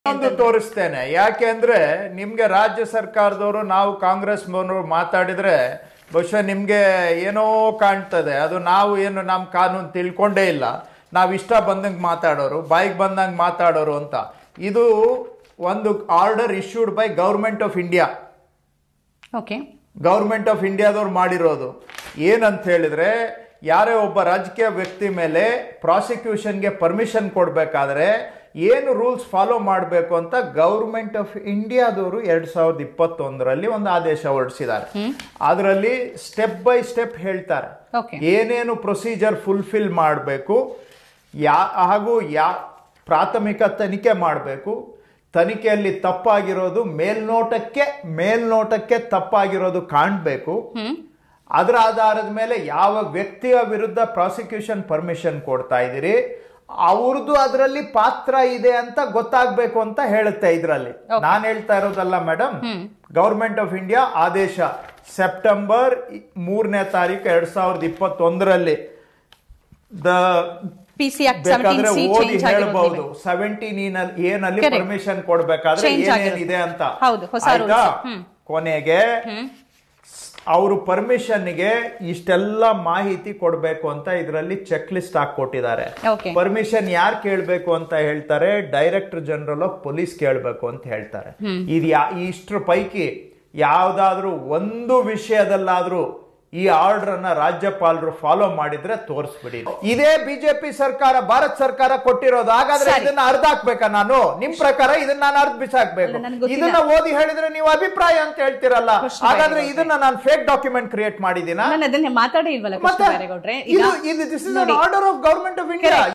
ಒಂದು ತೋರಿಸ್ತೇನೆ ಯಾಕೆಂದ್ರೆ ನಿಮ್ಗೆ ರಾಜ್ಯ ಸರ್ಕಾರದವರು ನಾವು ಕಾಂಗ್ರೆಸ್ ಮಾತಾಡಿದ್ರೆ ಬಹುಶಃ ನಿಮ್ಗೆ ಏನೋ ಕಾಣ್ತದೆ ಅದು ನಾವು ಏನು ನಮ್ಮ ಕಾನೂನು ತಿಳ್ಕೊಂಡೇ ಇಲ್ಲ ನಾವು ಇಷ್ಟ ಬಂದಂಗೆ ಮಾತಾಡೋರು ಬಾಯಿಗೆ ಬಂದಂಗೆ ಮಾತಾಡೋರು ಅಂತ ಇದು ಒಂದು order issued by government of India okay government of ಇಂಡಿಯಾದವ್ರು ಮಾಡಿರೋದು ಏನಂತ ಹೇಳಿದ್ರೆ ಯಾರೇ ಒಬ್ಬ ರಾಜಕೀಯ ವ್ಯಕ್ತಿ ಮೇಲೆ ಪ್ರಾಸಿಕ್ಯೂಷನ್ಗೆ ಪರ್ಮಿಷನ್ ಕೊಡಬೇಕಾದ್ರೆ ಏನು ರೂಲ್ಸ್ ಫಾಲೋ ಮಾಡಬೇಕು ಅಂತ ಗೌರ್ಮೆಂಟ್ ಆಫ್ ಇಂಡಿಯಾದವರು ಎರಡ್ ಸಾವಿರದ ಇಪ್ಪತ್ತೊಂದರಲ್ಲಿ ಒಂದು ಆದೇಶ ಹೊರಡಿಸಿದ್ದಾರೆ ಅದರಲ್ಲಿ ಸ್ಟೆಪ್ ಬೈ ಸ್ಟೆಪ್ ಹೇಳ್ತಾರೆ ಓಕೆ ಏನೇನು ಪ್ರೊಸೀಜರ್ ಫುಲ್ಫಿಲ್ ಮಾಡಬೇಕು ಯಾ ಹಾಗೂ ಯಾ ಪ್ರಾಥಮಿಕ ತನಿಖೆ ಮಾಡಬೇಕು ತನಿಖೆಯಲ್ಲಿ ತಪ್ಪಾಗಿರೋದು ಮೇಲ್ನೋಟಕ್ಕೆ ಮೇಲ್ನೋಟಕ್ಕೆ ತಪ್ಪಾಗಿರೋದು ಕಾಣಬೇಕು ಹ್ಮ್ ಅದರ ಆಧಾರದ ಮೇಲೆ ಯಾವ ವ್ಯಕ್ತಿಯ ವಿರುದ್ಧ ಪ್ರಾಸಿಕ್ಯೂಷನ್ ಪರ್ಮಿಷನ್ ಕೊಡ್ತಾ ಇದ್ದೀರಿ ಅವ್ರದ್ದು ಅದರಲ್ಲಿ ಪಾತ್ರ ಇದೆ ಅಂತ ಗೊತ್ತಾಗ್ಬೇಕು ಅಂತ ಹೇಳುತ್ತೆ ಇದರಲ್ಲಿ ನಾನು ಹೇಳ್ತಾ ಇರೋದಲ್ಲ ಮೇಡಮ್ ಗೌರ್ಮೆಂಟ್ ಆಫ್ ಇಂಡಿಯಾ ಆದೇಶ ಸೆಪ್ಟೆಂಬರ್ ಮೂರನೇ ತಾರೀಕು ಎರಡ್ ಸಾವಿರದ ಇಪ್ಪತ್ತೊಂದರಲ್ಲಿ the P C act seventeen ಬೇಕಾದ್ರೆ ಸಿ ಓದಿ ಚೇಂಜ್ ಹೇಳ್ಬಹುದು ಆಗಿರೋದು ಸೆವೆಂಟೀನ್ ಏನಲ್ಲಿ Correct. ಪರ್ಮಿಷನ್ ಕೊಡ್ಬೇಕಾದ್ರೆ Change ಏನೇನಿದೆ ಅಂತ ಹೌದು, ಹೊಸ ಆಯ್ತಾ rules. ಹ್ಮ್. ಕೊನೆಗೆ ಅವರು ಪರ್ಮಿಷನ್ಗೆ ಇಷ್ಟೆಲ್ಲ ಮಾಹಿತಿ ಕೊಡಬೇಕು ಅಂತ ಇದರಲ್ಲಿ ಚೆಕ್ ಲಿಸ್ಟ್ ಹಾಕೊಟ್ಟಿದ್ದಾರೆ ಓಕೆ ಪರ್ಮಿಷನ್ ಯಾರು ಕೇಳಬೇಕು ಅಂತ ಹೇಳ್ತಾರೆ ಡೈರೆಕ್ಟರ್ ಜನರಲ್ ಆಫ್ ಪೊಲೀಸ್ ಕೇಳಬೇಕು ಅಂತ ಹೇಳ್ತಾರೆ ಇದು ಯಾ ಇಷ್ಟ್ರ ಪೈಕಿ ಯಾವ್ದಾದ್ರೂ ಒಂದು ವಿಷಯದಲ್ಲಾದ್ರೂ ಈ ಆರ್ಡರ್ ಅನ್ನ ರಾಜ್ಯಪಾಲರು ಫಾಲೋ ಮಾಡಿದ್ರೆ ತೋರಿಸ್ಬಿಡಿ ಇದೇ ಬಿಜೆಪಿ ಸರ್ಕಾರ ಭಾರತ ಸರ್ಕಾರ ಕೊಟ್ಟಿರೋದು ಹಾಗಾದ್ರೆ ಸರಿ. ಇದನ್ನ ಅರ್ಧ ಹಾಕ್ಬೇಕಾ ನಾನು ನಿಮ್ ಪ್ರಕಾರ ಇದನ್ನ ನಾನು ಅರ್ಧ ಬಿಸಾಕ್ಬೇಕು ಅಲ್ಲ, ನನ್ಗ್ ಗೊತ್ತಿಲ್ಲ. ಇದನ್ನ ಓದಿ ಹೇಳಿದ್ರೆ ನೀವು ಅಭಿಪ್ರಾಯ ಅಂತ ಹೇಳ್ತಿರಲ್ಲ ಕೃಷ್ಣ ಹಾಗಾದ್ರೆ ಬೈರೇಗೌಡ್ರೆ. ಇದನ್ನ ನಾನು ಫೇಕ್ ಡಾಕ್ಯುಮೆಂಟ್ ಕ್ರಿಯೇಟ್ ಮಾಡಿದೀನ ನಾನು ಅದನ್ನೇ ಮಾತಾಡೇ ಇಲ್ವಲ್ಲ ಕೃಷ್ಣ ಮತ್ತೆ ಬೈರೇಗೌಡ್ರೆ ಇದು ಇದು ದಿಸ್ ಇಸ್ ನೋಡಿ. Order of government of India